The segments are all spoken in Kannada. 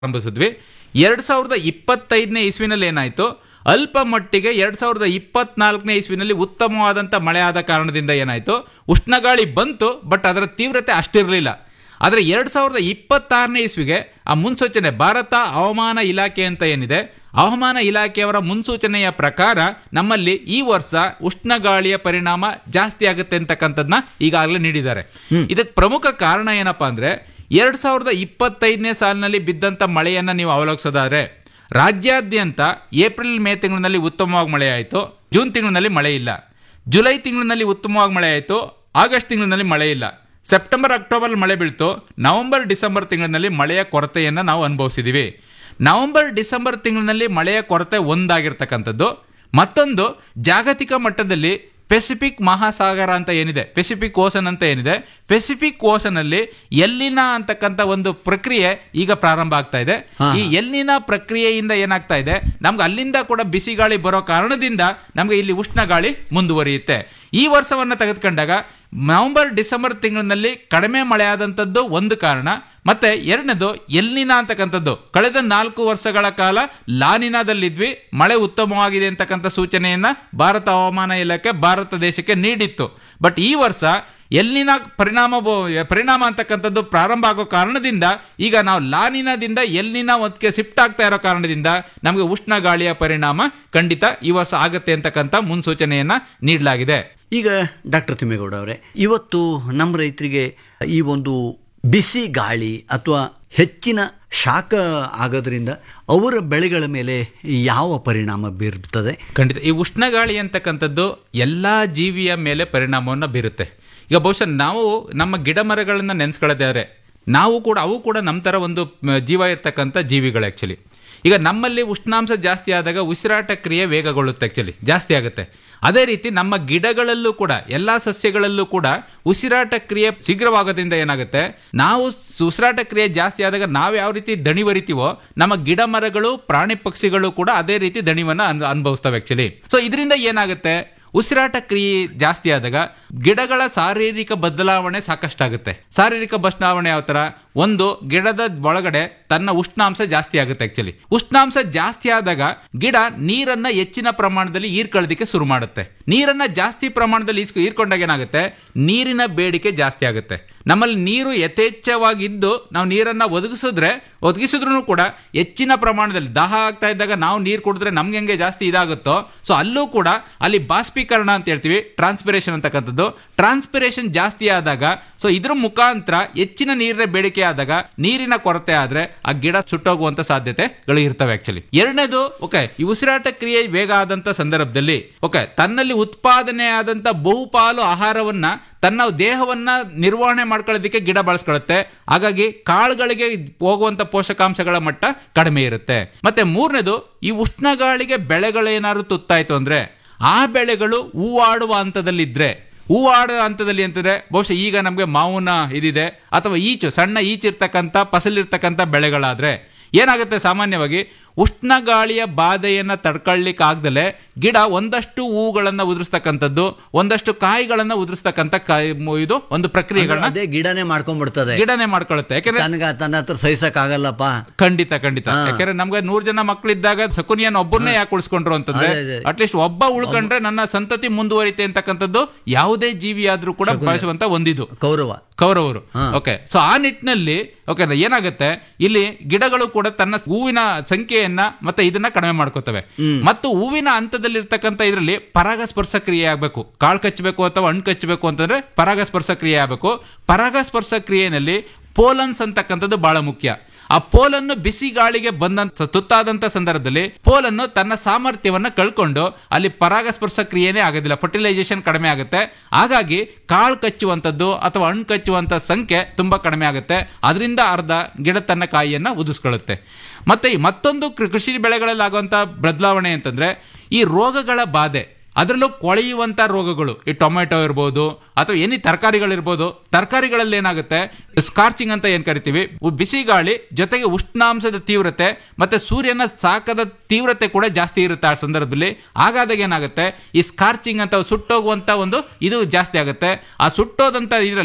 ಆರಂಭಿಸಿದ್ವಿ ಎರಡ್ ಸಾವಿರದ ಇಪ್ಪತ್ತೈದನೇ ಇಸ್ವಿನಲ್ಲಿ ಏನಾಯ್ತು ಅಲ್ಪ ಮಟ್ಟಿಗೆ ಎರಡ್ ಸಾವಿರದ ಇಪ್ಪತ್ನಾಲ್ಕನೇ ಇಸ್ವಿನಲ್ಲಿ ಉತ್ತಮವಾದಂಥ ಮಳೆ ಆದ ಕಾರಣದಿಂದ ಏನಾಯ್ತು ಉಷ್ಣಗಾಳಿ ಬಂತು ಬಟ್ ಅದರ ತೀವ್ರತೆ ಅಷ್ಟಿರಲಿಲ್ಲ ಆದರೆ ಎರಡ್ ಸಾವಿರದ ಇಪ್ಪತ್ತಾರನೇ ಇಸ್ವಿಗೆ ಆ ಮುನ್ಸೂಚನೆ ಭಾರತ ಹವಾಮಾನ ಇಲಾಖೆ ಅಂತ ಏನಿದೆ ಹವಾಮಾನ ಇಲಾಖೆಯವರ ಮುನ್ಸೂಚನೆಯ ಪ್ರಕಾರ ನಮ್ಮಲ್ಲಿ ಈ ವರ್ಷ ಉಷ್ಣಗಾಳಿಯ ಪರಿಣಾಮ ಜಾಸ್ತಿ ಆಗುತ್ತೆ ಅಂತಕ್ಕಂಥದ್ದನ್ನ ಈಗಾಗಲೇ ನೀಡಿದ್ದಾರೆ ಇದಕ್ಕೆ ಪ್ರಮುಖ ಕಾರಣ ಏನಪ್ಪಾ ಅಂದ್ರೆ ಎರಡ್ ಸಾವಿರದ ಇಪ್ಪತ್ತೈದನೇ ಸಾಲಿನಲ್ಲಿ ಬಿದ್ದಂತ ಮಳೆಯನ್ನ ನೀವು ಅವಲೋಕಿಸೋದಾದ್ರೆ ರಾಜ್ಯಾದ್ಯಂತ ಏಪ್ರಿಲ್ ಮೇ ತಿಂಗಳಿನಲ್ಲಿ ಉತ್ತಮವಾಗಿ ಮಳೆ ಆಯಿತು ಜೂನ್ ತಿಂಗಳಿನಲ್ಲಿ ಮಳೆ ಇಲ್ಲ ಜುಲೈ ತಿಂಗಳಿನಲ್ಲಿ ಉತ್ತಮವಾಗಿ ಮಳೆ ಆಯಿತು ಆಗಸ್ಟ್ ತಿಂಗಳಿನಲ್ಲಿ ಮಳೆ ಇಲ್ಲ ಸೆಪ್ಟೆಂಬರ್ ಅಕ್ಟೋಬರ್ ಮಳೆ ಬೀಳ್ತು ನವೆಂಬರ್ ಡಿಸೆಂಬರ್ ತಿಂಗಳಿನಲ್ಲಿ ಮಳೆಯ ಕೊರತೆಯನ್ನು ನಾವು ಅನುಭವಿಸಿದ್ದೀವಿ ನವೆಂಬರ್ ಡಿಸೆಂಬರ್ ತಿಂಗಳಿನಲ್ಲಿ ಮಳೆಯ ಕೊರತೆ ಒಂದಾಗಿರ್ತಕ್ಕಂಥದ್ದು ಮತ್ತೊಂದು ಜಾಗತಿಕ ಮಟ್ಟದಲ್ಲಿ ಪೆಸಿಫಿಕ್ ಮಹಾಸಾಗರ ಅಂತ ಏನಿದೆ ಪೆಸಿಫಿಕ್ ಓಸನ್ ಅಂತ ಏನಿದೆ ಪೆಸಿಫಿಕ್ ಓಸನ್ ಅಲ್ಲಿ ಎಲ್ಲಿನ ಅಂತಕ್ಕಂಥ ಒಂದು ಪ್ರಕ್ರಿಯೆ ಈಗ ಪ್ರಾರಂಭ ಆಗ್ತಾ ಇದೆ ಈ ಎಲ್ಲಿನ ಪ್ರಕ್ರಿಯೆಯಿಂದ ಏನಾಗ್ತಾ ಇದೆ ನಮ್ಗೆ ಅಲ್ಲಿಂದ ಕೂಡ ಬಿಸಿ ಗಾಳಿ ಬರೋ ಕಾರಣದಿಂದ ನಮ್ಗೆ ಇಲ್ಲಿ ಉಷ್ಣ ಗಾಳಿ ಮುಂದುವರಿಯುತ್ತೆ ಈ ವರ್ಷವನ್ನ ತೆಗೆದುಕೊಂಡಾಗ ನವೆಂಬರ್ ಡಿಸೆಂಬರ್ ತಿಂಗಳಿನಲ್ಲಿ ಕಡಿಮೆ ಮಳೆ ಆದಂಥದ್ದು ಒಂದು ಕಾರಣ ಮತ್ತೆ ಎರಡನೇದು ಎಲ್ಲಿನ ಅಂತಕ್ಕಂಥದ್ದು ಕಳೆದ ನಾಲ್ಕು ವರ್ಷಗಳ ಕಾಲ ಲಾನಿನಾದಲ್ಲಿದ್ವಿ ಮಳೆ ಉತ್ತಮವಾಗಿದೆ ಅಂತಕ್ಕಂಥ ಸೂಚನೆಯನ್ನ ಭಾರತ ಹವಾಮಾನ ಇಲಾಖೆ ಭಾರತ ದೇಶಕ್ಕೆ ನೀಡಿತ್ತು ಬಟ್ ಈ ವರ್ಷ ಎಲ್ಲಿನ ಪರಿಣಾಮ ಬೋ- ಪರಿಣಾಮ ಅಂತಕ್ಕಂಥದ್ದು ಪ್ರಾರಂಭ ಆಗೋ ಕಾರಣದಿಂದ ಈಗ ನಾವು ಲಾನಿನದಿಂದ ಎಲ್ಲಿನ ಒಂದಕ್ಕೆ ಶಿಫ್ಟ್ ಆಗ್ತಾ ಇರೋ ಕಾರಣದಿಂದ ನಮಗೆ ಉಷ್ಣ ಗಾಳಿಯ ಪರಿಣಾಮ ಖಂಡಿತ ಈ ವರ್ಷ ಆಗತ್ತೆ ಅಂತಕ್ಕಂಥ ಮುನ್ಸೂಚನೆಯನ್ನ ನೀಡಲಾಗಿದೆ ಈಗ ಡಾಕ್ಟರ್ ತಿಮ್ಮೇಗೌಡ ಅವರೇ ಇವತ್ತು ನಮ್ಮ ರೈತರಿಗೆ ಈ ಒಂದು ಬಿಸಿ ಗಾಳಿ ಅಥವಾ ಹೆಚ್ಚಿನ ಶಾಖ ಆಗೋದ್ರಿಂದ ಅವರ ಬೆಳೆಗಳ ಮೇಲೆ ಯಾವ ಪರಿಣಾಮ ಬೀರುತ್ತದೆ ಖಂಡಿತ ಈ ಉಷ್ಣಗಾಳಿ ಅಂತಕ್ಕಂಥದ್ದು ಎಲ್ಲಾ ಜೀವಿಯ ಮೇಲೆ ಪರಿಣಾಮವನ್ನು ಬೀರುತ್ತೆ ಈಗ ಬಹುಶಃ ನಾವು ನಮ್ಮ ಗಿಡ ಮರಗಳನ್ನ ನೆನೆಸ್ಕೊಳ್ಳೋದಾದ್ರೆ ನಾವು ಕೂಡ ಅವು ಕೂಡ ನಮ್ಮ ಥರ ಒಂದು ಮ, ಜೀವ ಇರ್ತಕ್ಕಂಥ ಜೀವಿಗಳು ಆ್ಯಕ್ಚುಲಿ ಈಗ ನಮ್ಮಲ್ಲಿ ಉಷ್ಣಾಂಶ ಜಾಸ್ತಿ ಆದಾಗ ಉಸಿರಾಟ ಕ್ರಿಯೆ ವೇಗಗೊಳ್ಳುತ್ತೆ ಆ್ಯಕ್ಚುಲಿ ಜಾಸ್ತಿ ಆಗುತ್ತೆ ಅದೇ ರೀತಿ ನಮ್ಮ ಗಿಡಗಳಲ್ಲೂ ಕೂಡ ಎಲ್ಲಾ ಸಸ್ಯಗಳಲ್ಲೂ ಕೂಡ ಉಸಿರಾಟ ಕ್ರಿಯೆ ಶೀಘ್ರವಾಗೋದ್ರಿಂದ ಏನಾಗುತ್ತೆ ನಾವು ಉಸಿರಾಟ ಕ್ರಿಯೆ ಜಾಸ್ತಿ ಆದಾಗ ನಾವು ಯಾವ ರೀತಿ ದಣಿವರಿತೀವೋ ನಮ್ಮ ಗಿಡ ಮರಗಳು ಪ್ರಾಣಿ ಪಕ್ಷಿಗಳು ಕೂಡ ಅದೇ ರೀತಿ ದಣಿವನ್ನ ಅನ್- ಅನುಭವಿಸ್ತವೆ ಆಕ್ಚುಲಿ ಸೊ ಇದರಿಂದ ಏನಾಗುತ್ತೆ ಉಸಿರಾಟ ಕ್ರಿಯೆ ಜಾಸ್ತಿ ಆದಾಗ ಗಿಡಗಳ ಶಾರೀರಿಕ ಬದಲಾವಣೆ ಸಾಕಷ್ಟಾಗುತ್ತೆ ಶಾರೀರಿಕ ಬದಲಾವಣೆ ಯಾವ ತರ ಒಂದು ಗಿಡದ ಒಳಗಡೆ ತನ್ನ ಉಷ್ಣಾಂಶ ಜಾಸ್ತಿ ಆಗುತ್ತೆ ಆಕ್ಚುಲಿ ಉಷ್ಣಾಂಶ ಜಾಸ್ತಿ ಆದಾಗ ಗಿಡ ನೀರನ್ನ ಹೆಚ್ಚಿನ ಪ್ರಮಾಣದಲ್ಲಿ ಹೀರ್ಕೊಳ್ಳೋದಕ್ಕೆ ಶುರು ಮಾಡುತ್ತೆ ನೀರನ್ನ ಜಾಸ್ತಿ ಪ್ರಮಾಣದಲ್ಲಿ ಈಸ್ಕೊ- ಹೀರ್ಕೊಂಡಾಗ ಏನಾಗುತ್ತೆ ನೀರಿನ ಬೇಡಿಕೆ ಜಾಸ್ತಿ ಆಗುತ್ತೆ ನಮ್ಮಲ್ಲಿ ನೀರು ಯಥೇಚ್ಛವಾಗಿದ್ದು ನಾವು ನೀರನ್ನ ಒದಗಿಸಿದ್ರೆ ಒದಗಿಸಿದ್ರು ಕೂಡ ಹೆಚ್ಚಿನ ಪ್ರಮಾಣದಲ್ಲಿ ದಾಹ ಆಗ್ತಾ ಇದ್ದಾಗ ನಾವು ನೀರು ಕುಡಿದ್ರೆ ನಮ್ಗೆ ಹೆಂಗೆ ಜಾಸ್ತಿ ಇದಾಗುತ್ತೋ ಸೊ ಅಲ್ಲೂ ಕೂಡ ಅಲ್ಲಿ ಬಾಷ್ಪೀಕರಣ ಅಂತ ಹೇಳ್ತೀವಿ ಟ್ರಾನ್ಸ್ಪಿರೇಷನ್ ಅಂತಕ್ಕಂಥದ್ದು ಟ್ರಾನ್ಸ್ಪಿರೇಷನ್ ಜಾಸ್ತಿ ಆದಾಗ ಸೊ ಇದ್ರ ಮುಖಾಂತರ ಹೆಚ್ಚಿನ ನೀರಿನ ಬೇಡಿಕೆ ಆದಾಗ ನೀರಿನ ಕೊರತೆ ಆದ್ರೆ ಆ ಗಿಡ ಸುಟ್ಟೋಗುವಂತ ಸಾಧ್ಯತೆಗಳು ಇರ್ತವೆ ಆಕ್ಚುಲಿ ಎರಡನೇದು ಓಕೆ ಈ ಉಸಿರಾಟ ಕ್ರಿಯೆ ವೇಗ ಆದಂತ ಸಂದರ್ಭದಲ್ಲಿ ಓಕೆ ತನ್ನಲ್ಲಿ ಉತ್ಪಾದನೆ ಆದಂತ ಬಹುಪಾಲು ಆಹಾರವನ್ನ ತನ್ನ ದೇಹವನ್ನ ನಿರ್ವಹಣೆ ಮಾಡ್ಕೊಳ್ಳೋದಕ್ಕೆ ಗಿಡ ಬಳಸ್ಕೊಳ್ಳುತ್ತೆ ಹಾಗಾಗಿ ಕಾಳುಗಳಿಗೆ ಹೋಗುವಂತ ಪೋಷಕಾಂಶಗಳ ಮಟ್ಟ ಕಡಿಮೆ ಇರುತ್ತೆ ಮತ್ತೆ ಮೂರನೇದು ಈ ಉಷ್ಣಗಾಳಿಗೆ ಬೆಳೆಗಳೇನಾದ್ರು ತುತ್ತಾಯ್ತು ಅಂದ್ರೆ ಆ ಬೆಳೆಗಳು ಹೂವಾಡುವ ಹಂತದಲ್ಲಿದ್ರೆ ಹೂವಾಡುವ ಹಂತದಲ್ಲಿ ಅಂತಂದ್ರೆ ಬಹುಶಃ ಈಗ ನಮಗೆ ಮಾವಿನ ಇದಿದೆ ಅಥವಾ ಈಚು ಸಣ್ಣ ಈಚಿರ್ತಕ್ಕಂಥ ಫಸಲಿರ್ತಕ್ಕಂಥ ಬೆಳೆಗಳಾದ್ರೆ ಏನಾಗುತ್ತೆ ಸಾಮಾನ್ಯವಾಗಿ ಉಷ್ಣಗಾಳಿಯ ಬಾಧೆಯನ್ನ ತಡ್ಕೊಳ್ಳಿಕ್ ಆಗ್ದಲೆ ಗಿಡ ಒಂದಷ್ಟು ಹೂಗಳನ್ನ ಉದುರಿಸ್ತಕ್ಕಂಥದ್ದು ಒಂದಷ್ಟು ಕಾಯಿಗಳನ್ನ ಉದುರಿಸ್ತಕ್ಕಂಥ ಕಾಯಿ ಮು- ಇದು ಒಂದು ಪ್ರಕ್ರಿಯೆಗಳನ್ನ ಅದೇ ಗಿಡನೇ ಮಾಡ್ಕೊಂಡ್ಬಿಡ್ತದೆ ಗಿಡನೇ ಮಾಡ್ಕೊಳ್ಳುತ್ತೆ ಯಾಕಂದ್ರೆ ತನಗ ತನ್ನ ಹತ್ರ ಸಹಿಸಕ್ ಆಗಲ್ಲಪ್ಪ ಖಂಡಿತ ಖಂಡಿತ ಯಾಕಂದ್ರೆ ನಮ್ಗೆ ನೂರ್ ಜನ ಮಕ್ಕಳಿದ್ದಾಗ ಸಕುನಿಯನ್ ಒಬ್ಬರನ್ನೇ ಯಾಕೆ ಉಳಿಸ್ಕೊಂಡ್ರು ಅಂತಂದ್ರೆ ಅದೇ, ಅದೇ. ಅಟ್ಲೀಸ್ಟ್ ಒಬ್ಬ ಉಳ್ಕೊಂಡ್ರೆ ನನ್ನ ಸಂತತಿ ಮುಂದುವರಿತೆ ಅಂತಕ್ಕಂಥದ್ದು ಯಾವುದೇ ಜೀವಿ ಆದ್ರೂ ಕೂಡ ಬಯಸುವಂತ ಒಂದಿದು ಕೌರವ ಕೌರವರು ಓಕೆ ಸೊ ಆ ನಿಟ್ಟಿನಲ್ಲಿ ಓಕೆ ಏನಾಗುತ್ತೆ ಇಲ್ಲಿ ಗಿಡಗಳು ಕೂಡ ತನ್ನ ಹೂವಿನ ಸಂಖ್ಯೆಯನ್ನ ಮತ್ತೆ ಇದನ್ನ ಕಡಿಮೆ ಮಾಡ್ಕೋತವೆ ಮತ್ತು ಹೂವಿನ ಹಂತದಲ್ಲಿರ್ತಕ್ಕಂಥ ಇದರಲ್ಲಿ ಪರಾಗಸ್ಪರ್ಶ ಕ್ರಿಯೆ ಆಗ್ಬೇಕು ಕಾಳು ಕಚ್ಚಬೇಕು ಅಥವಾ ಹಣ್ಣು ಕಚ್ಚಬೇಕು ಅಂತಂದ್ರೆ ಪರಾಗಸ್ಪರ್ಶ ಕ್ರಿಯೆ ಆಗ್ಬೇಕು ಪರಾಗಸ್ಪರ್ಶ ಕ್ರಿಯೆಯಲ್ಲಿ ಪೋಲನ್ಸ್ ಅಂತಕ್ಕಂಥದ್ದು ಬಹಳ ಮುಖ್ಯ ಆ ಪೋಲನ್ನು ಬಿಸಿ ಗಾಳಿಗೆ ಬಂದಂತ ತುತ್ತಾದಂತ ಸಂದರ್ಭದಲ್ಲಿ ಪೋಲನ್ನು ತನ್ನ ಸಾಮರ್ಥ್ಯವನ್ನ ಕಳ್ಕೊಂಡು ಅಲ್ಲಿ ಪರಾಗಸ್ಪರ್ಶ ಕ್ರಿಯೆನೇ ಆಗೋದಿಲ್ಲ ಫರ್ಟಿಲೈಸೇಷನ್ ಕಡಿಮೆ ಆಗುತ್ತೆ ಹಾಗಾಗಿ ಕಾಳು ಕಚ್ಚುವಂಥದ್ದು ಅಥವಾ ಹಣ್ಣು ಕಚ್ಚುವಂತ ಸಂಖ್ಯೆ ತುಂಬಾ ಕಡಿಮೆ ಆಗುತ್ತೆ ಅದರಿಂದ ಅರ್ಧ ಗಿಡ ತನ್ನ ಕಾಯಿಯನ್ನ ಉದಿಸ್ಕೊಳ್ಳುತ್ತೆ ಮತ್ತೆ ಈ ಮತ್ತೊಂದು ಕೃ- ಕೃಷಿ ಬೆಳೆಗಳಲ್ಲಿ ಆಗುವಂತ ಬದಲಾವಣೆ ಅಂತಂದ್ರೆ ಈ ರೋಗಗಳ ಬಾಧೆ ಅದರಲ್ಲೂ ಕೊಳೆಯುವಂತ ರೋಗಗಳು ಈ ಟೊಮೆಟೊ ಇರ್ಬೋದು ಅಥವಾ ಎನಿ ತರಕಾರಿಗಳಿರ್ಬೋದು ತರಕಾರಿಗಳಲ್ಲಿ ಏನಾಗುತ್ತೆ ಸ್ಕಾರ್ಚಿಂಗ್ ಅಂತ ಏನ್ ಕರಿತೀವಿ ಉ- ಬಿಸಿ ಗಾಳಿ ಜೊತೆಗೆ ಉಷ್ಣಾಂಶದ ತೀವ್ರತೆ ಮತ್ತೆ ಸೂರ್ಯನ ಶಾಖದ ತೀವ್ರತೆ ಕೂಡ ಜಾಸ್ತಿ ಇರುತ್ತೆ ಆ ಸಂದರ್ಭದಲ್ಲಿ ಹಾಗಾದಾಗ ಏನಾಗುತ್ತೆ ಈ ಸ್ಕಾರ್ಚಿಂಗ್ ಅಂತ ಸುಟ್ಟೋಗುವಂತ ಒಂದು ಇದು ಜಾಸ್ತಿ ಆಗುತ್ತೆ ಆ ಸುಟ್ಟೋದಂತ ಇದರಲ್ಲಿ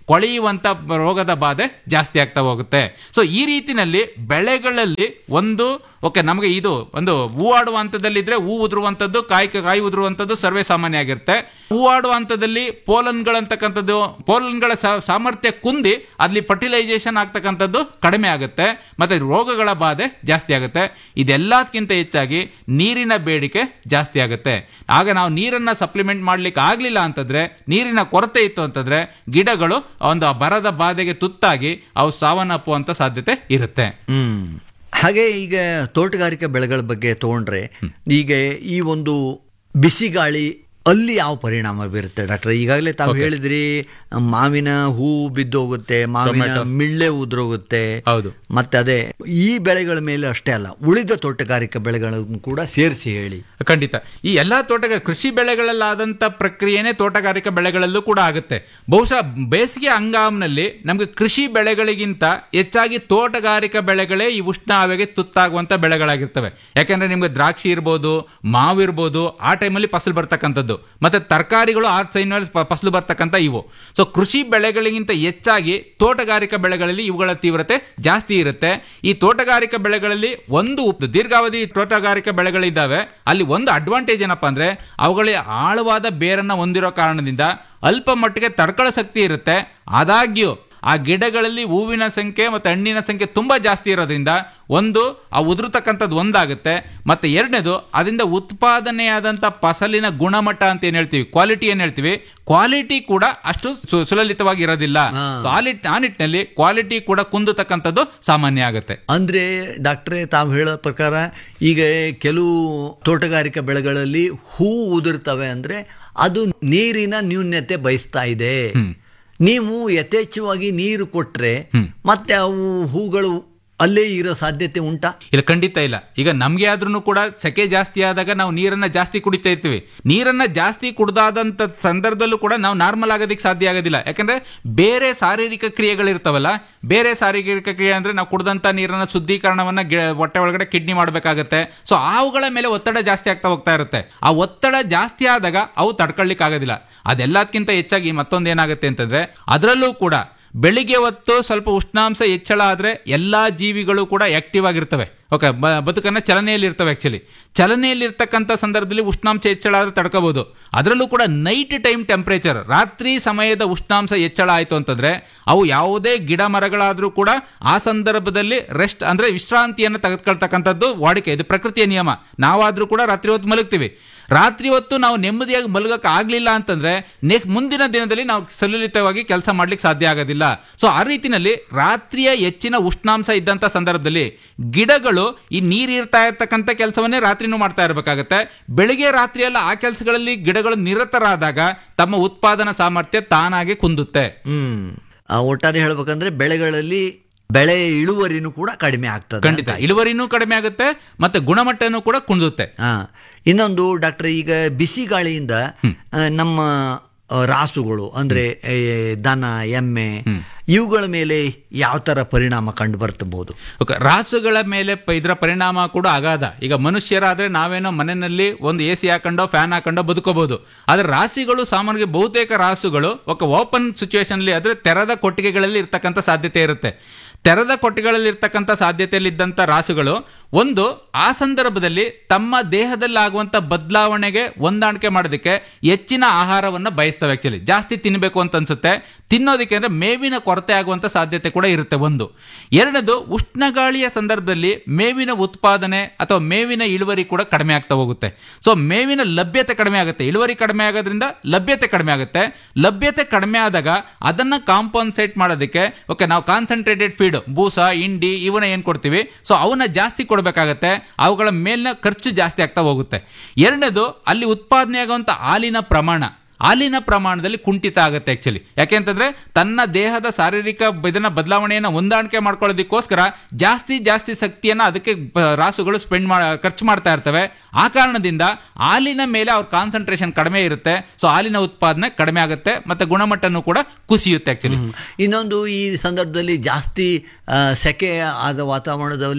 ಕೊಳೆಯುವಂತ ರೋಗದ ಬಾಧೆ ಜಾಸ್ತಿ ಆಗ್ತಾ ಹೋಗುತ್ತೆ ಸೊ ಈ ರೀತಿನಲ್ಲಿ ಬೆಳೆಗಳಲ್ಲಿ ಒಂದು ಓಕೆ ನಮಗೆ ಇದು ಒಂದು ಹೂವಾಡುವ ಹಂತದಲ್ಲಿದ್ರೆ ಹೂ ಉದುರುವಂಥದ್ದು ಕಾಯಿ ಕಾಯಿ ಉದುರುವಂಥದ್ದು ಸರ್ವೇ ಸಾಮಾನ್ಯ ಆಗಿರುತ್ತೆ ಹೂವಾಡುವ ಹಂತದಲ್ಲಿ ಪೋಲನ್ಗಳಂತಕ್ಕಂಥದ್ದು ಪೋಲನ್ಗಳ ಸಾ- ಸಾಮರ್ಥ್ಯ ಕುಂದಿ ಅಲ್ಲಿ ಫರ್ಟಿಲೈಸೇಷನ್ ಆಗ್ತಕ್ಕಂಥದ್ದು ಕಡಿಮೆ ಆಗುತ್ತೆ ಮತ್ತೆ ರೋಗಗಳ ಬಾಧೆ ಜಾಸ್ತಿ ಆಗುತ್ತೆ ಇದೆಲ್ಲದಕ್ಕಿಂತ ಹೆಚ್ಚಾಗಿ ನೀರಿನ ಬೇಡಿಕೆ ಜಾಸ್ತಿ ಆಗುತ್ತೆ ಆಗ ನಾವು ನೀರನ್ನ ಸಪ್ಲಿಮೆಂಟ್ ಮಾಡ್ಲಿಕ್ಕೆ ಆಗ್ಲಿಲ್ಲ ಅಂತಂದ್ರೆ ನೀರಿನ ಕೊರತೆ ಇತ್ತು ಅಂತಂದ್ರೆ ಗಿಡಗಳು ಒಂದು ಬರದ ಬಾಧೆಗೆ ತುತ್ತಾಗಿ ಅವು ಸಾವನ್ನಪ್ಪುವಂತ ಸಾಧ್ಯತೆ ಇರುತ್ತೆ ಹ್ಮ್ ಹಾಗೆ ಈಗ ತೋಟಗಾರಿಕೆ ಬೆಳೆಗಳ ಬಗ್ಗೆ ತಗೊಂಡ್ರೆ ಈಗ ಈ ಒಂದು ಬಿಸಿ ಗಾಳಿ ಅಲ್ಲಿ ಯಾವ ಪರಿಣಾಮ ಬೀರುತ್ತೆ ಡಾಕ್ಟರ್ ಈಗಾಗಲೇ ತಾವು ಹೇಳಿದ್ರಿ ಮಾವಿನ ಹೂ ಬಿದ್ದೋಗುತ್ತೆ ಮಾವಿನ ಮಿಳ್ಳೆ ಉದುರೋಗುತ್ತೆ ಹೌದು ಮತ್ತೆ ಅದೇ ಈ ಬೆಳೆಗಳ ಮೇಲೆ ಅಷ್ಟೇ ಅಲ್ಲ ಉಳಿದ ತೋಟಗಾರಿಕೆ ಬೆಳೆಗಳನ್ನು ಕೂಡ ಸೇರಿಸಿ ಹೇಳಿ ಖಂಡಿತ ಈ ಎಲ್ಲಾ ತೋಟಗಾರ ಕೃಷಿ ಬೆಳೆಗಳಲ್ಲಾದಂತ ಪ್ರಕ್ರಿಯೆನೇ ತೋಟಗಾರಿಕಾ ಬೆಳೆಗಳಲ್ಲೂ ಕೂಡ ಆಗುತ್ತೆ ಬಹುಶಃ ಬೇಸಿಗೆ ಹಂಗಾಮ್ನಲ್ಲಿ ನಮಗೆ ಕೃಷಿ ಬೆಳೆಗಳಿಗಿಂತ ಹೆಚ್ಚಾಗಿ ತೋಟಗಾರಿಕಾ ಬೆಳೆಗಳೇ ಈ ಉಷ್ಣ ಹವೆಗೆ ತುತ್ತಾಗುವಂತ ಬೆಳೆಗಳಾಗಿರ್ತವೆ ಯಾಕಂದ್ರೆ ನಿಮ್ಗೆ ದ್ರಾಕ್ಷಿ ಇರ್ಬೋದು ಮಾವು ಇರ್ಬೋದು ಆ ಟೈಮಲ್ಲಿ ಫಸಲು ಬರ್ತಕ್ಕಂಥದ್ದು ಮತ್ತೆ ತರಕಾರಿಗಳು ಆ ಟೈಮಲ್ಲಿ ಫಸಲು ಬರ್ತಕ್ಕಂಥ ಇವು ಸೊ ಕೃಷಿ ಬೆಳೆಗಳಿಗಿಂತ ಹೆಚ್ಚಾಗಿ ತೋಟಗಾರಿಕಾ ಬೆಳೆಗಳಲ್ಲಿ ಇವುಗಳ ತೀವ್ರತೆ ಜಾಸ್ತಿ ಇರುತ್ತೆ ಈ ತೋಟಗಾರಿಕಾ ಬೆಳೆಗಳಲ್ಲಿ ಒಂದು ಉಪ್- ದೀರ್ಘಾವಧಿ ತೋಟಗಾರಿಕಾ ಬೆಳೆಗಳಿದ್ದಾವೆ ಅಲ್ಲಿ ಒಂದು ಅಡ್ವಾಂಟೇಜ್ ಏನಪ್ಪಾ ಅಂದ್ರೆ ಅವುಗಳಿಗೆ ಆಳವಾದ ಬೇರನ್ನ ಹೊಂದಿರೋ ಕಾರಣದಿಂದ ಅಲ್ಪ ಮಟ್ಟಿಗೆ ತಡ್ಕೊಳ್ಳೋ ಶಕ್ತಿ ಇರುತ್ತೆ ಆದಾಗ್ಯೂ ಆ ಗಿಡಗಳಲ್ಲಿ ಹೂವಿನ ಸಂಖ್ಯೆ ಮತ್ತು ಹಣ್ಣಿನ ಸಂಖ್ಯೆ ತುಂಬಾ ಜಾಸ್ತಿ ಇರೋದ್ರಿಂದ ಒಂದು ಆ ಉದುರತಕ್ಕಂಥದ್ದು ಒಂದಾಗುತ್ತೆ ಮತ್ತೆ ಎರಡನೇದು ಅದರಿಂದ ಉತ್ಪಾದನೆಯಾದಂಥ ಫಸಲಿನ ಗುಣಮಟ್ಟ ಅಂತ ಏನ್ ಹೇಳ್ತೀವಿ ಕ್ವಾಲಿಟಿ ಏನ್ ಹೇಳ್ತೀವಿ ಕ್ವಾಲಿಟಿ ಕೂಡ ಅಷ್ಟು ಸು- ಸುಲಲಿತವಾಗಿ ಇರೋದಿಲ್ಲ ಸೊ ಆ ನಿಟ್- ಆ ನಿಟ್ಟಿನಲ್ಲಿ ಕ್ವಾಲಿಟಿ ಕೂಡ ಕುಂದತಕ್ಕಂಥದ್ದು ಸಾಮಾನ್ಯ ಆಗುತ್ತೆ ಅಂದ್ರೆ ಡಾಕ್ಟ್ರೇ ತಾವು ಹೇಳೋ ಪ್ರಕಾರ ಈಗ ಕೆಲವು ತೋಟಗಾರಿಕಾ ಬೆಳೆಗಳಲ್ಲಿ ಹೂ ಉದುರ್ತವೆ ಅಂದ್ರೆ ಅದು ನೀರಿನ ನ್ಯೂನ್ಯತೆ ಬಯಸ್ತಾ ಇದೆ ನೀವು ಯಥೇಚ್ಛವಾಗಿ ನೀರು ಕೊಟ್ರೆ ಮತ್ತೆ ಅವು ಹೂಗಳು ಅಲ್ಲೇ ಇರೋ ಸಾಧ್ಯತೆ ಉಂಟಾ ಇಲ್ಲ ಖಂಡಿತ ಇಲ್ಲ ಈಗ ನಮ್ಗೆ ಆದ್ರೂ ಕೂಡ ಸೆಕೆ ಜಾಸ್ತಿ ಆದಾಗ ನಾವು ನೀರನ್ನ ಜಾಸ್ತಿ ಕುಡಿತಾ ಇರ್ತೀವಿ ನೀರನ್ನ ಜಾಸ್ತಿ ಕುಡ್ದಾದಂತ ಸಂದರ್ಭದಲ್ಲೂ ಕೂಡ ನಾವು ನಾರ್ಮಲ್ ಆಗೋದಕ್ಕೆ ಸಾಧ್ಯ ಆಗೋದಿಲ್ಲ ಯಾಕಂದ್ರೆ ಬೇರೆ ಶಾರೀರಿಕ ಕ್ರಿಯೆಗಳಿರ್ತಾವಲ್ಲ ಬೇರೆ ಶಾರೀರಿಕ ಕ್ರಿಯೆ ಅಂದ್ರೆ ನಾವು ಕುಡ್ದಂತ ನೀರನ್ನ ಶುದ್ಧೀಕರಣವನ್ನ ಗಿ- ಹೊಟ್ಟೆ ಒಳಗಡೆ ಕಿಡ್ನಿ ಮಾಡಬೇಕಾಗತ್ತೆ ಸೊ ಅವುಗಳ ಮೇಲೆ ಒತ್ತಡ ಜಾಸ್ತಿ ಆಗ್ತಾ ಹೋಗ್ತಾ ಇರುತ್ತೆ ಆ ಒತ್ತಡ ಜಾಸ್ತಿ ಆದಾಗ ಅವು ತಡ್ಕೊಳ್ಲಿಕ್ಕೆ ಆಗೋದಿಲ್ಲ ಅದೆಲ್ಲದಕ್ಕಿಂತ ಹೆಚ್ಚಾಗಿ ಮತ್ತೊಂದು ಏನಾಗುತ್ತೆ ಅಂತಂದ್ರೆ ಅದರಲ್ಲೂ ಕೂಡ ಬೆಳಿಗ್ಗೆ ಹೊತ್ತು ಸ್ವಲ್ಪ ಉಷ್ಣಾಂಶ ಹೆಚ್ಚಳ ಆದ್ರೆ ಎಲ್ಲಾ ಜೀವಿಗಳು ಕೂಡ ಆಕ್ಟಿವ್ ಆಗಿರ್ತವೆ ಓಕೆ ಬದುಕನ್ನ ಚಲನೆಯಲ್ಲಿ ಇರ್ತವೆ ಆಕ್ಚುಲಿ ಚಲನೆಯಲ್ಲಿ ಇರ್ತಕ್ಕಂಥ ಸಂದರ್ಭದಲ್ಲಿ ಉಷ್ಣಾಂಶ ಹೆಚ್ಚಳ ಆದ್ರೆ ತಡ್ಕೋಬಹುದು ಅದರಲ್ಲೂ ಕೂಡ ನೈಟ್ ಟೈಮ್ ಟೆಂಪರೇಚರ್ ರಾತ್ರಿ ಸಮಯದ ಉಷ್ಣಾಂಶ ಹೆಚ್ಚಳ ಆಯ್ತು ಅಂತಂದ್ರೆ ಅವು ಯಾವುದೇ ಗಿಡ ಮರಗಳಾದ್ರೂ ಕೂಡ ಆ ಸಂದರ್ಭದಲ್ಲಿ ರೆಸ್ಟ್ ಅಂದ್ರೆ ವಿಶ್ರಾಂತಿಯನ್ನು ತೆಗೆದುಕೊಳ್ತಕ್ಕಂಥದ್ದು ವಾಡಿಕೆ ಇದು ಪ್ರಕೃತಿಯ ನಿಯಮ ನಾವಾದ್ರೂ ಕೂಡ ರಾತ್ರಿ ಹೊತ್ತು ಮಲಗ್ತೀವಿ ರಾತ್ರಿ ಹೊತ್ತು ನಾವು ನೆಮ್ಮದಿಯಾಗಿ ಮಲಗಕ್ಕೆ ಆಗ್ಲಿಲ್ಲ ಅಂತಂದ್ರೆ ನೆಕ್ಸ್ಟ್ ಮುಂದಿನ ದಿನದಲ್ಲಿ ನಾವು ಸಲಲಿತವಾಗಿ ಕೆಲಸ ಮಾಡ್ಲಿಕ್ಕೆ ಸಾಧ್ಯ ಆಗೋದಿಲ್ಲ ಸೊ ಆ ರೀತಿನಲ್ಲಿ ರಾತ್ರಿಯ ಹೆಚ್ಚಿನ ಉಷ್ಣಾಂಶ ಇದ್ದಂತ ಸಂದರ್ಭದಲ್ಲಿ ಗಿಡಗಳು ಈ ನೀರು ಇರ್ತಾ ಇರ್ತಕ್ಕಂಥ ಕೆಲಸವನ್ನೇ ರಾತ್ರಿನೂ ಮಾಡ್ತಾ ಇರಬೇಕಾಗತ್ತೆ ಬೆಳಿಗ್ಗೆ ರಾತ್ರಿ ಎಲ್ಲ ಆ ಕೆಲಸಗಳಲ್ಲಿ ಗಿಡಗಳು ನಿರತರಾದಾಗ ತಮ್ಮ ಉತ್ಪಾದನಾ ಸಾಮರ್ಥ್ಯ ತಾನಾಗೆ ಕುಂದುತ್ತೆ ಹ್ಮ್ ಆ, ಒಟ್ಟಾರೆ ಹೇಳ್ಬೇಕಂದ್ರೆ ಬೆಳೆಗಳಲ್ಲಿ ಬೆಳೆ ಇಳುವರಿನೂ ಕೂಡ ಕಡಿಮೆ ಆಗ್ತದೆ ಖಂಡಿತ ಇಳುವರಿನೂ ಕಡಿಮೆ ಆಗುತ್ತೆ ಮತ್ತೆ ಗುಣಮಟ್ಟನೂ ಕೂಡ ಕುಂದುತ್ತೆ ಹಾ ಇನ್ನೊಂದು ಡಾಕ್ಟರ್ ಈಗ ಬಿಸಿ ಗಾಳಿಯಿಂದ ಆ, ನಮ್ಮ ಆ, ರಾಸುಗಳು ಅಂದ್ರೆ ಏ, ದನ ಎಮ್ಮೆ ಇವುಗಳ ಮೇಲೆ ಯಾವ ತರ ಪರಿಣಾಮ ಕಂಡು ಬರ್ತಬಹುದು ಓಕೆ ರಾಸುಗಳ ಮೇಲೆ ಪ- ಇದರ ಪರಿಣಾಮ ಕೂಡ ಅಗಾಧ ಈಗ ಮನುಷ್ಯರಾದ್ರೆ ನಾವೇನೋ ಮನೆಯಲ್ಲಿ ಒಂದು ಎ ಸಿ ಹಾಕೊಂಡೋ ಫ್ಯಾನ್ ಹಾಕೊಂಡೋ ಬದುಕೋಬಹುದು ಆದ್ರೆ ರಾಸಿಗಳು ಸಾಮಾನ್ಯ ಬಹುತೇಕ ರಾಸುಗಳು ఒక ಓಪನ್ ಸಿಚುವೇಶನ್ ಅಲ್ಲಿ ಅಂದ್ರೆ ತೆರೆದ ಕೊಟ್ಟಿಗೆಗಳಲ್ಲಿ ಇರ್ತಕ್ಕಂಥ ಸಾಧ್ಯತೆ ಇರುತ್ತೆ ತೆರೆದ ಕೊಟ್ಟಿಗೆಗಳಲ್ಲಿ ಇರ್ತಕ್ಕಂಥ ಸಾಧ್ಯತೆಯಲ್ಲಿ ಇದ್ದಂಥ ರಾಸುಗಳು ಒಂದು ಆ ಸಂದರ್ಭದಲ್ಲಿ ತಮ್ಮ ದೇಹದಲ್ಲಿ ಆಗುವಂತ ಬದಲಾವಣೆಗೆ ಹೊಂದಾಣಿಕೆ ಮಾಡೋದಕ್ಕೆ ಹೆಚ್ಚಿನ ಆಹಾರವನ್ನ ಬಯಸ್ತವೆ ಆಕ್ಚುಲಿ ಜಾಸ್ತಿ ತಿನ್ನಬೇಕು ಅಂತ ಅನ್ಸುತ್ತೆ ತಿನ್ನೋದಕ್ಕೆ ಅಂದ್ರೆ ಮೇವಿನ ಕೊರತೆ ಆಗುವಂತ ಸಾಧ್ಯತೆ ಕೂಡ ಇರುತ್ತೆ ಒಂದು ಎರಡನೇದು ಉಷ್ಣಗಾಳಿಯ ಸಂದರ್ಭದಲ್ಲಿ ಮೇವಿನ ಉತ್ಪಾದನೆ ಅಥವಾ ಮೇವಿನ ಇಳುವರಿ ಕೂಡ ಕಡಿಮೆ ಆಗ್ತಾ ಹೋಗುತ್ತೆ ಸೊ ಮೇವಿನ ಲಭ್ಯತೆ ಕಡಿಮೆ ಆಗುತ್ತೆ ಇಳುವರಿ ಕಡಿಮೆ ಆಗೋದ್ರಿಂದ ಲಭ್ಯತೆ ಕಡಿಮೆ ಆಗುತ್ತೆ ಲಭ್ಯತೆ ಕಡಿಮೆ ಆದಾಗ ಅದನ್ನ ಕಾಂಪನ್ಸೇಟ್ ಮಾಡೋದಕ್ಕೆ ಓಕೆ ನಾವು ಕಾನ್ಸಂಟ್ರೇಟೆಡ್ ಫೀಡ್ ಬೂಸ ಇಂಡಿ ಇವನ್ನ ಏನ್ ಕೊಡ್ತೀವಿ ಸೊ ಅವನ್ನ ಜಾಸ್ತಿ ಕೊಡಬೇಕಾಗತ್ತೆ ಅವುಗಳ ಮೇಲಿನ ಖರ್ಚು ಜಾಸ್ತಿ ಆಗ್ತಾ ಹೋಗುತ್ತೆ ಎರಡನೇದು ಅಲ್ಲಿ ಉತ್ಪಾದನೆ ಆಗುವಂತ ಹಾಲಿನ ಪ್ರಮಾಣ ಹಾಲಿನ ಪ್ರಮಾಣದಲ್ಲಿ ಕುಂಠಿತ ಆಗುತ್ತೆ ಆಕ್ಚುಲಿ ಯಾಕೆಂತಂದ್ರೆ ತನ್ನ ದೇಹದ ಶಾರೀರಿಕ ಬ- ಇದನ್ನ ಬದಲಾವಣೆಯನ್ನು ಹೊಂದಾಣಿಕೆ ಮಾಡ್ಕೊಳ್ಳೋದಕ್ಕೋಸ್ಕರ ಜಾಸ್ತಿ ಜಾಸ್ತಿ ಶಕ್ತಿಯನ್ನ ಅದಕ್ಕೆ ಬ- ರಾಸುಗಳು ಸ್ಪೆಂಡ್ ಮಾಡ ಖರ್ಚು ಮಾಡ್ತಾ ಇರ್ತವೆ ಆ ಕಾರಣದಿಂದ ಹಾಲಿನ ಮೇಲೆ ಅವ್ರ ಕಾನ್ಸಂಟ್ರೇಷನ್ ಕಡಿಮೆ ಇರುತ್ತೆ ಸೊ ಹಾಲಿನ ಉತ್ಪಾದನೆ ಕಡಿಮೆ ಆಗುತ್ತೆ ಮತ್ತೆ ಗುಣಮಟ್ಟನೂ ಕೂಡ ಕುಸಿಯುತ್ತೆ ಆಕ್ಚುಲಿ ಇನ್ನೊಂದು ಈ ಸಂದರ್ಭದಲ್ಲಿ ಜಾಸ್ತಿ ಆ, ಸೆಕೆ ಆದ ವಾತಾವರಣದಲ್ಲಿ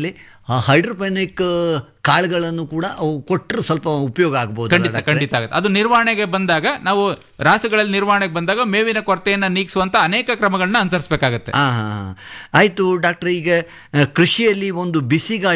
ಹೈಡ್ರೋಪನಿಕ್ ಕಾಳುಗಳನ್ನು ಕೂಡ ಅವು ಕೊಟ್ಟರೆ ಸ್ವಲ್ಪ ಉಪಯೋಗ ಆಗ್ಬೋದು ಖಂಡಿತ ಖಂಡಿತ ಆಗುತ್ತೆ ಅದು ನಿರ್ವಹಣೆಗೆ ಬಂದಾಗ ನಾವು ರಾಸುಗಳಲ್ಲಿ ನಿರ್ವಹಣೆಗೆ ಬಂದಾಗ ಮೇವಿನ ಕೊರತೆಯನ್ನು ನೀಗಿಸುವಂತ ಅನೇಕ ಕ್ರಮಗಳನ್ನ ಅನುಸರಿಸಬೇಕಾಗತ್ತೆ ಆ, ಆಯ್ತು ಡಾಕ್ಟರ್ ಈಗ ಆ, ಕೃಷಿಯಲ್ಲಿ ಒಂದು ಬಿಸಿ ಗಾಳಿ